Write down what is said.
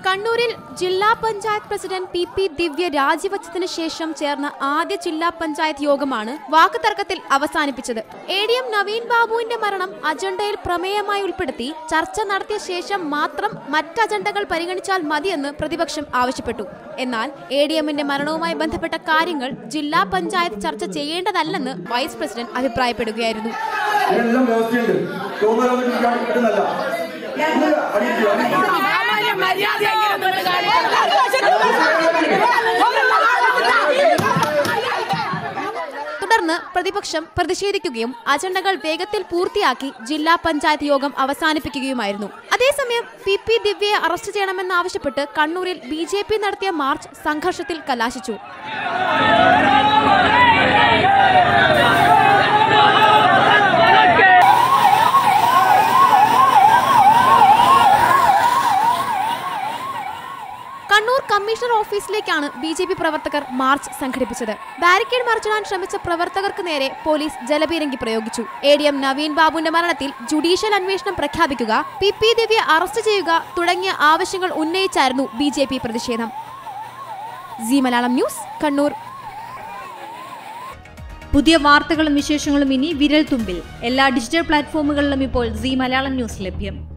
കണ്ണൂരിൽ ജില്ലാ panchayat president P P Divya രാജിവച്ചതിന് ശേഷം ചേർന്ന ആദ്യ ജില്ലാ പഞ്ചായത്ത് യോഗമാണ് വാക്കുതർക്കത്തിൽ അവസാനിപ്പിച്ചത് എ ഡി എം നവീൻ ബാബുവിന്റെ മരണം അജണ്ടയിൽ പ്രമേയമായി ഉൾപ്പെടുത്തി ചർച്ച നടത്തിയ ശേഷം മാത്രം മറ്റ് അജണ്ടകൾ പരിഗണിച്ചാൽ മതിയെന്ന് പ്രതിപക്ഷം ആവശ്യപ്പെട്ടു എന്നാൽ എ ഡി എമ്മിന്റെ മരണവുമായി ബന്ധപ്പെട്ട കാര്യങ്ങൾ ജില്ലാ പഞ്ചായത്ത് ചർച്ച ചെയ്യേണ്ടതല്ലെന്ന് വൈസ് പ്രസിഡന്റ് അഭിപ്രായപ്പെടുകയായിരുന്നു ഇതിനെല്ലാം വ്യവസ്ഥയുണ്ട് തോന്നുന്നതിരിക്കാൻ കിട്ടുന്നല്ല അടിക്കുക അടിക്കുക തുടർന്ന് പ്രതിപക്ഷം പ്രതിഷേധിക്കുകയും അജണ്ടകൾ വേഗത്തിൽ പൂർത്തിയാക്കി ജില്ലാ പഞ്ചായത്ത് യോഗം അവസാനിപ്പിക്കുകയുമായിരുന്നു അതേസമയം പി പി ദിവ്യയെ അറസ്റ്റ് ചെയ്യണമെന്നാവശ്യപ്പെട്ട് കണ്ണൂരിൽ ബി ജെ പി നടത്തിയ മാർച്ച് സംഘർഷത്തിൽ കലാശിച്ചു കണ്ണൂർ കമ്മീഷണർ ഓഫീസിലേക്കാണ് ബി ജെ പി പ്രവർത്തകർ മാർച്ച് സംഘടിപ്പിച്ചത് ബാരിക്കേഡ് മറിച്ചിടാൻ ശ്രമിച്ച പ്രവർത്തകർക്ക് നേരെ പോലീസ് ജലപീരങ്കി പ്രയോഗിച്ചു എ ഡി എം നവീൻ ബാബുവിന്റെ മരണത്തിൽ ജുഡീഷ്യൽ അന്വേഷണം പ്രഖ്യാപിക്കുക പി പി ദേവിയെ അറസ്റ്റ് ചെയ്യുക തുടങ്ങിയ ആവശ്യങ്ങൾ ഉന്നയിച്ചായിരുന്നു ബി ജെ പി പ്രതിഷേധം സി മലയാളം ന്യൂസ് കണ്ണൂർ പുതിയ വാർത്തകളും വിശേഷങ്ങളും ഇനി വിരൽ തുമ്പിൽ എല്ലാ ഡിജിറ്റൽ പ്ലാറ്റ്ഫോമുകളിലും ഇപ്പോൾ സി മലയാളം ന്യൂസ് ലഭ്യം